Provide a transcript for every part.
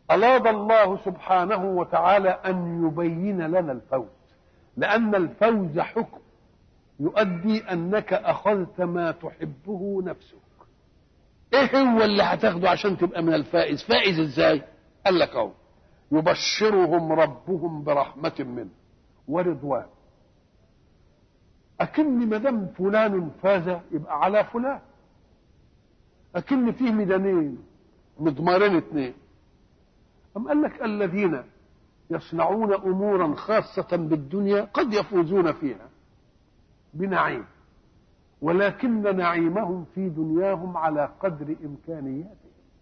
أراد الله سبحانه وتعالى أن يبين لنا الفوز لأن الفوز حكم يؤدي أنك أخذت ما تحبه نفسك إيه هو اللي هتاخده عشان تبقى من الفائز فائز إزاي قال لك أهو يبشرهم ربهم برحمة منه ورضوان أكن ما دام فلان فاز يبقى على فلان أكن فيه ميدانين مضمارين اثنين أم قال لك الذين يصنعون أمورا خاصة بالدنيا قد يفوزون فيها بنعيم ولكن نعيمهم في دنياهم على قدر إمكانياتهم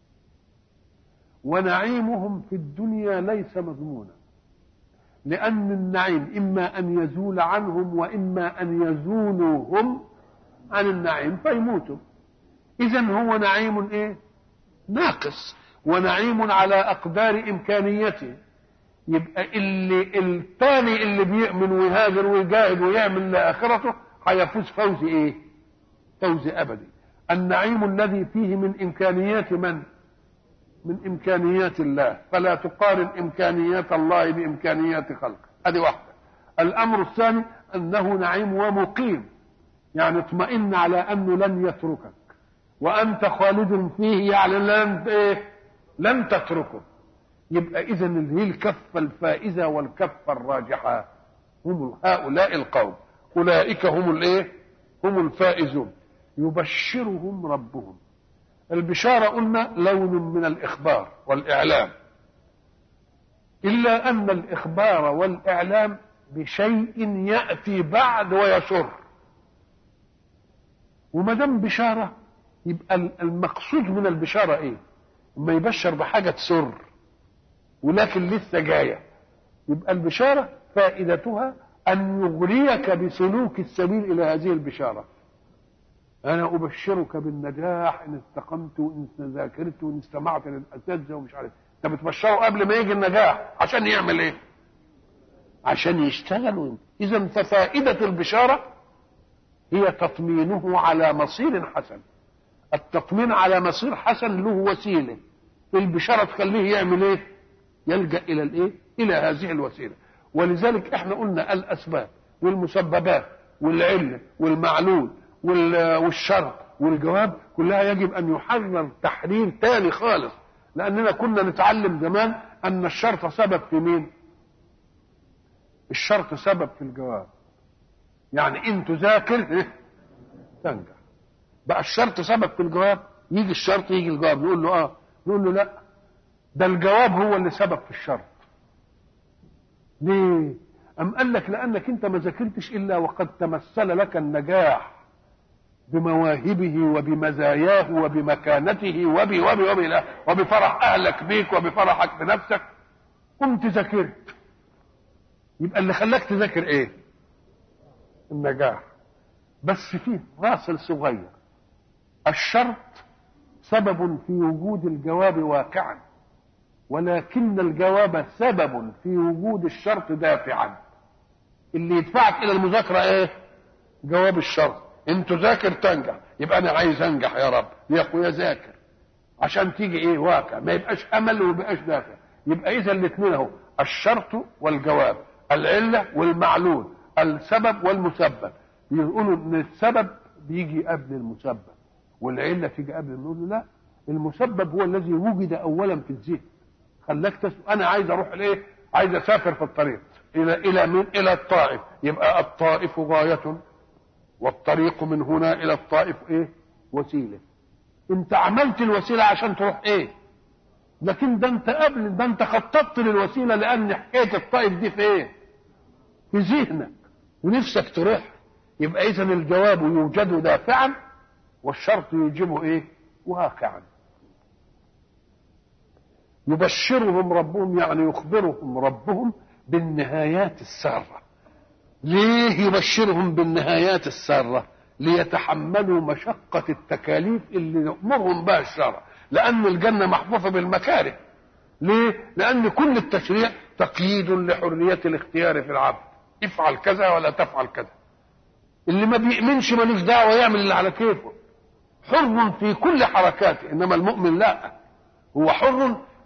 ونعيمهم في الدنيا ليس مضمونا لأن النعيم إما أن يزول عنهم وإما أن يزولوا هم عن النعيم فيموتوا إذا هو نعيم إيه؟ ناقص ونعيم على أقدار إمكانيته يبقى اللي الثاني اللي بيؤمن ويهاجر ويجاهد ويعمل لآخرته هيفوز فوز إيه؟ فوز أبدي النعيم الذي فيه من إمكانيات من؟ من إمكانيات الله فلا تقارن إمكانيات الله بإمكانيات خلقه هذه واحدة الأمر الثاني أنه نعيم ومقيم يعني اطمئن على أنه لن يتركك وأنت خالد فيه يعني لن إيه؟ لن تتركه يبقى إذا هي الكفة الفائزة والكفة الراجحة هم هؤلاء القوم أولئك هم الإيه؟ هم الفائزون يبشرهم ربهم البشارة قلنا لون من الإخبار والإعلام إلا أن الإخبار والإعلام بشيء يأتي بعد ويسر وما دام بشارة يبقى المقصود من البشارة إيه؟ ما يبشر بحاجة تسر ولكن لسه جاية يبقى البشارة فائدتها أن يغريك بسلوك السبيل إلى هذه البشارة أنا أبشرك بالنجاح إن استقمت وإن ذاكرت وإن استمعت للأساتذة ومش عارف أنت بتبشره قبل ما يجي النجاح عشان يعمل إيه؟ عشان يشتغل إذا ففائدة البشارة هي تطمينه على مصير حسن التطمين على مصير حسن له وسيلة البشارة تخليه يعمل إيه؟ يلجأ إلى الإيه؟ إلى هذه الوسيلة ولذلك احنا قلنا الأسباب والمسببات والعلة والمعلول والشرط والجواب كلها يجب ان يحرر تحرير تاني خالص لاننا كنا نتعلم زمان ان الشرط سبب في مين الشرط سبب في الجواب يعني ان تذاكر تنجح بقى الشرط سبب في الجواب يجي الشرط يجي الجواب نقول له اه نقول له لا ده الجواب هو اللي سبب في الشرط ليه أم قال لك لأنك أنت ما ذاكرتش إلا وقد تمثل لك النجاح بمواهبه وبمزاياه وبمكانته وب وب وب لا وبفرح اهلك بيك وبفرحك بنفسك قمت ذاكرت يبقى اللي خلاك تذاكر ايه النجاح بس فيه راسل صغير الشرط سبب في وجود الجواب واقعا ولكن الجواب سبب في وجود الشرط دافعا اللي يدفعك الى المذاكره ايه جواب الشرط ان تذاكر تنجح يبقى انا عايز انجح يا رب يا اخويا ذاكر عشان تيجي ايه واقع ما يبقاش امل وما يبقاش دافع يبقى اذا الاثنين اهو الشرط والجواب العله والمعلول السبب والمسبب يقولوا ان السبب بيجي قبل المسبب والعله تيجي قبل نقول له لا المسبب هو الذي وجد اولا في الذهن خلاك تسأل انا عايز اروح لايه عايز اسافر في الطريق الى الى من الى الطائف يبقى الطائف غايه والطريق من هنا الى الطائف ايه وسيله انت عملت الوسيله عشان تروح ايه لكن ده انت قبل ده انت خططت للوسيله لان حكايه الطائف دي في ايه في ذهنك ونفسك تروح يبقى اذا الجواب يوجد دافعا والشرط يوجبه ايه واقعا يبشرهم ربهم يعني يخبرهم ربهم بالنهايات الساره ليه يبشرهم بالنهايات الساره ليتحملوا مشقة التكاليف اللي يأمرهم بها الشرع لأن الجنة محفوفة بالمكاره ليه؟ لأن كل التشريع تقييد لحرية الاختيار في العبد افعل كذا ولا تفعل كذا اللي ما بيؤمنش ملوش دعوة يعمل اللي على كيفه حر في كل حركاته إنما المؤمن لا هو حر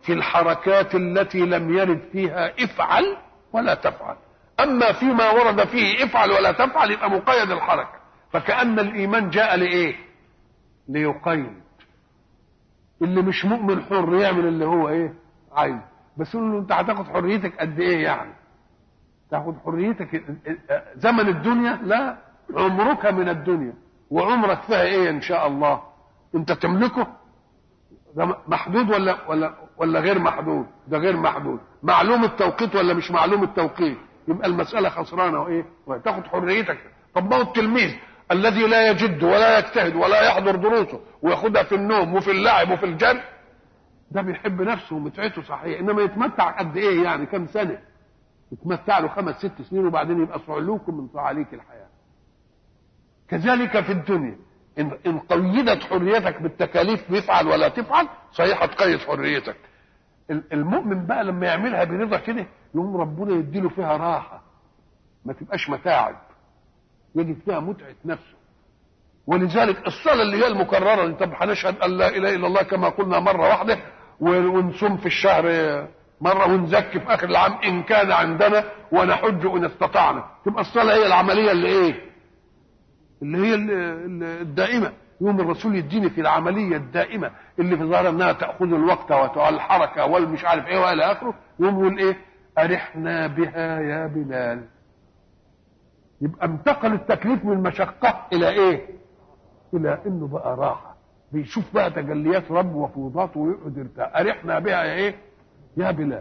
في الحركات التي لم يرد فيها افعل ولا تفعل اما فيما ورد فيه افعل ولا تفعل يبقى مقيد الحركه فكأن الايمان جاء لايه ليقيد اللي مش مؤمن حر يعمل اللي هو ايه عايز بس يقول له انت هتاخد حريتك قد ايه يعني تاخد حريتك زمن الدنيا لا عمرك من الدنيا وعمرك فيها ايه ان شاء الله انت تملكه ده محدود ولا ولا ولا غير محدود ده غير محدود معلوم التوقيت ولا مش معلوم التوقيت يبقى المساله خسرانه وايه وتاخد حريتك طب ما هو التلميذ الذي لا يجد ولا يجتهد ولا يحضر دروسه وياخدها في النوم وفي اللعب وفي الجد ده بيحب نفسه ومتعته صحيح انما يتمتع قد ايه يعني كم سنه يتمتع له خمس ست سنين وبعدين يبقى صعلوك من صعاليك الحياه كذلك في الدنيا ان ان قيدت حريتك بالتكاليف بيفعل ولا تفعل صحيح هتقيد حريتك المؤمن بقى لما يعملها برضا كده يقوم ربنا يديله فيها راحه ما تبقاش متاعب يجد فيها متعه نفسه ولذلك الصلاه اللي هي المكرره طب هنشهد ان لا اله الا الله كما قلنا مره واحده ونصوم في الشهر مره ونزكي في اخر العام ان كان عندنا ونحج ان استطعنا تبقى الصلاه هي العمليه اللي ايه اللي هي الدائمه يوم الرسول يديني في العمليه الدائمه اللي في ظاهر انها تاخذ الوقت والحركه والمش عارف ايه والى اخره يوم يقول ايه ارحنا بها يا بلال يبقى انتقل التكليف من مشقه الى ايه الى انه بقى راحه بيشوف بقى تجليات رب وفوضاته ويقعد يرتاح ارحنا بها يا ايه يا بلال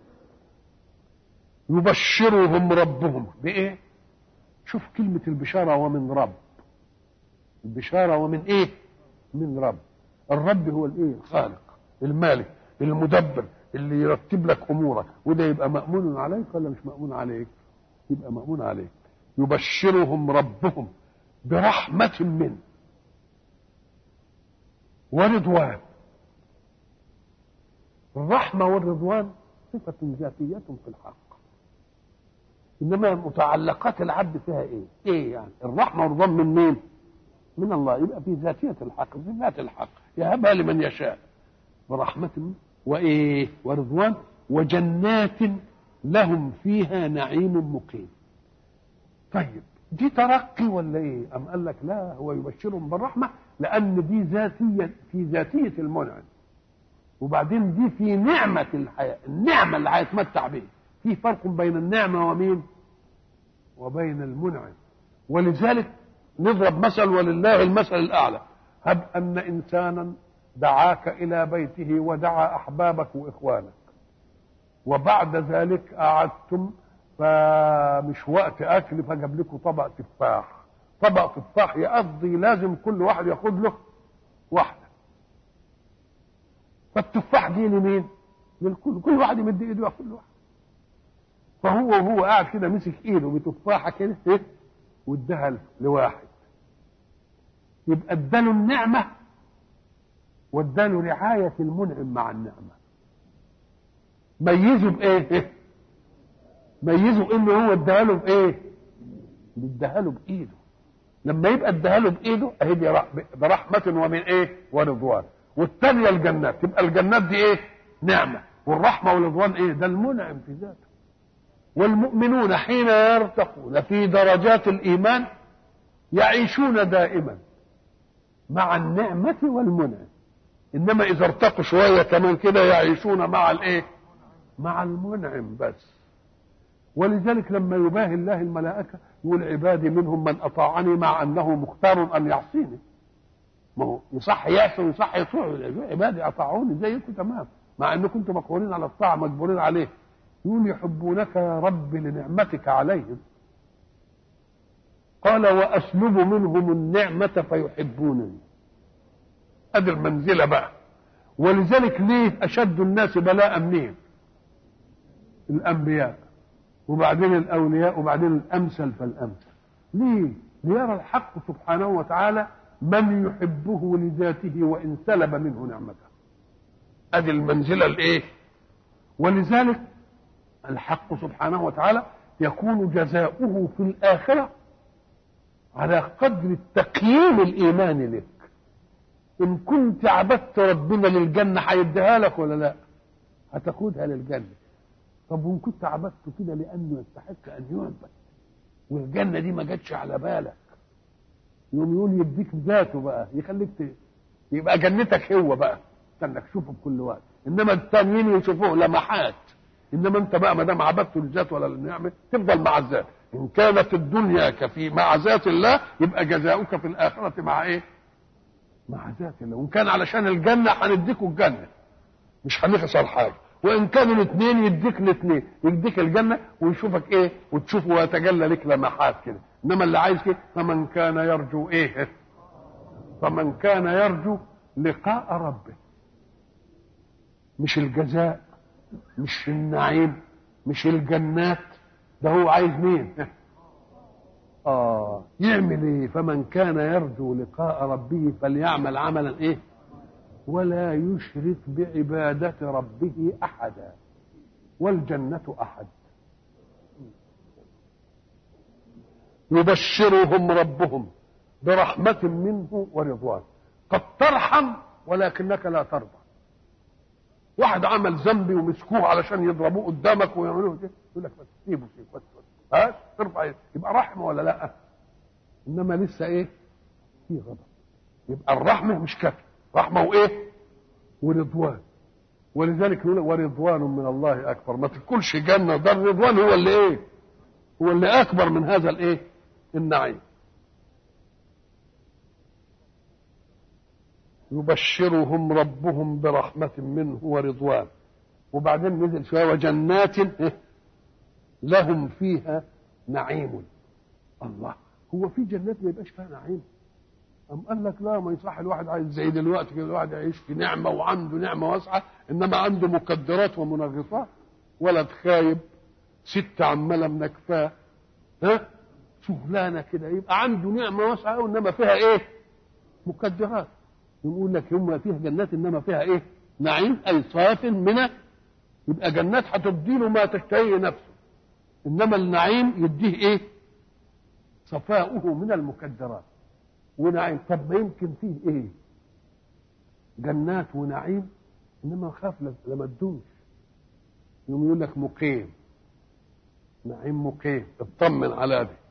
يبشرهم ربهم بايه شوف كلمة البشارة ومن رب البشارة ومن ايه من رب الرب هو الايه الخالق المالك المدبر اللي يرتب لك امورك وده يبقى مأمون عليك ولا مش مأمون عليك يبقى مأمون عليك يبشرهم ربهم برحمة منه ورضوان الرحمة والرضوان صفة ذاتية في الحق انما متعلقات العبد فيها ايه؟ ايه يعني؟ الرحمه والرضوان من مين؟ من الله يبقى في ذاتيه الحق في ذات الحق يهبها لمن يشاء برحمة وايه؟ ورضوان وجنات لهم فيها نعيم مقيم. طيب دي ترقي ولا ايه؟ أم قال لك لا هو يبشرهم بالرحمة لأن دي ذاتية في ذاتية المنعم. وبعدين دي في نعمة الحياة، النعمة اللي هيتمتع بيها. في فرق بين النعمة ومين وبين المنعم ولذلك نضرب مثل ولله المثل الأعلى هب أن إنسانا دعاك إلى بيته ودعا أحبابك وإخوانك وبعد ذلك قعدتم فمش وقت أكل فجاب لكم طبق تفاح طبق تفاح يقضي لازم كل واحد ياخد له واحدة فالتفاح دي لمين؟ للكل كل واحد يمد ايده ياخد له واحدة فهو وهو قاعد كده مسك ايده بتفاحه كده ايه واداها لواحد يبقى اداله النعمه واداله رعايه المنعم مع النعمه ميزه بايه؟ ميزه انه هو اداها له بايه؟ اداها له بايده لما يبقى اداها له بايده اهي دي برحمه ومن ايه؟ ورضوان والثانيه الجنات تبقى الجنات دي ايه؟ نعمه والرحمه والرضوان ايه؟ ده المنعم في ذاته والمؤمنون حين يرتقون في درجات الايمان يعيشون دائما مع النعمة والمنعم انما اذا ارتقوا شوية كمان كده يعيشون مع الايه مع المنعم بس ولذلك لما يباهي الله الملائكة يقول عبادي منهم من اطاعني مع انه مختار ان يعصيني ما هو يصح يعصي ويصح يطيع عبادي اطاعوني زيكم تمام مع انكم انتم مقهورين على الطاعه مجبورين عليه يقول يحبونك يا رب لنعمتك عليهم قال واسلب منهم النعمة فيحبونني ادي المنزلة بقى ولذلك ليه اشد الناس بلاء مين الانبياء وبعدين الاولياء وبعدين الامثل فالامثل ليه ليرى الحق سبحانه وتعالى من يحبه لذاته وان سلب منه نعمته ادي المنزلة الايه ولذلك الحق سبحانه وتعالى يكون جزاؤه في الآخرة على قدر التقييم الإيماني لك إن كنت عبدت ربنا للجنة هيديها لك ولا لا هتاخدها للجنه طب وان كنت عبدته كده لانه يستحق ان يعبد والجنه دي ما جاتش على بالك يوم يقول يديك ذاته بقى يخليك ت... يبقى جنتك هو بقى استنى تشوفه بكل وقت انما التانيين يشوفوه لمحات انما انت بقى ما دام عبدته للذات ولا للنعمه تفضل مع الذات ان كانت الدنيا كفي مع ذات الله يبقى جزاؤك في الاخره مع ايه؟ مع ذات الله وان كان علشان الجنه هنديكوا الجنه مش هنخسر حاجه وان كانوا الاثنين يديك الاثنين يديك الجنه ويشوفك ايه وتشوفه ويتجلى لك لمحات كده انما اللي عايز كده فمن كان يرجو ايه فمن كان يرجو لقاء ربه مش الجزاء مش النعيم مش الجنات ده هو عايز مين اه يعمل ايه فمن كان يرجو لقاء ربه فليعمل عملا ايه ولا يشرك بعبادة ربه أحدا والجنة أحد يبشرهم ربهم برحمة منه ورضوان قد ترحم ولكنك لا ترضى واحد عمل ذنبي ومسكوه علشان يضربوه قدامك ويعملوه كده يقول لك بس سيبه سيبه بس بس ها ترفع إيه؟ يبقى رحمه ولا لا انما لسه ايه في غضب يبقى الرحمه مش كافيه رحمه وايه ورضوان ولذلك يقول ورضوان من الله اكبر ما تدخلش جنه ده الرضوان هو اللي ايه هو اللي اكبر من هذا الايه النعيم يبشرهم ربهم برحمة منه ورضوان وبعدين نزل شوية وجنات لهم فيها نعيم الله هو في جنات ما يبقاش فيها نعيم أم قال لك لا ما يصح الواحد عايز زي دلوقتي كده الواحد يعيش في نعمة وعنده نعمة واسعة إنما عنده مكدرات ومنغصات ولد خايب ست عمالة منكفاه ها شغلانة كده يبقى عنده نعمة واسعة وإنما فيها إيه؟ مكدرات يقول لك هم فيها جنات إنما فيها إيه؟ نعيم أي صاف من يبقى جنات هتديله ما تشتهيه نفسه إنما النعيم يديه إيه؟ صفاؤه من المكدرات ونعيم طب ما يمكن فيه ايه جنات ونعيم انما خاف لما تدوش يوم يقول لك مقيم نعيم مقيم اطمن على ده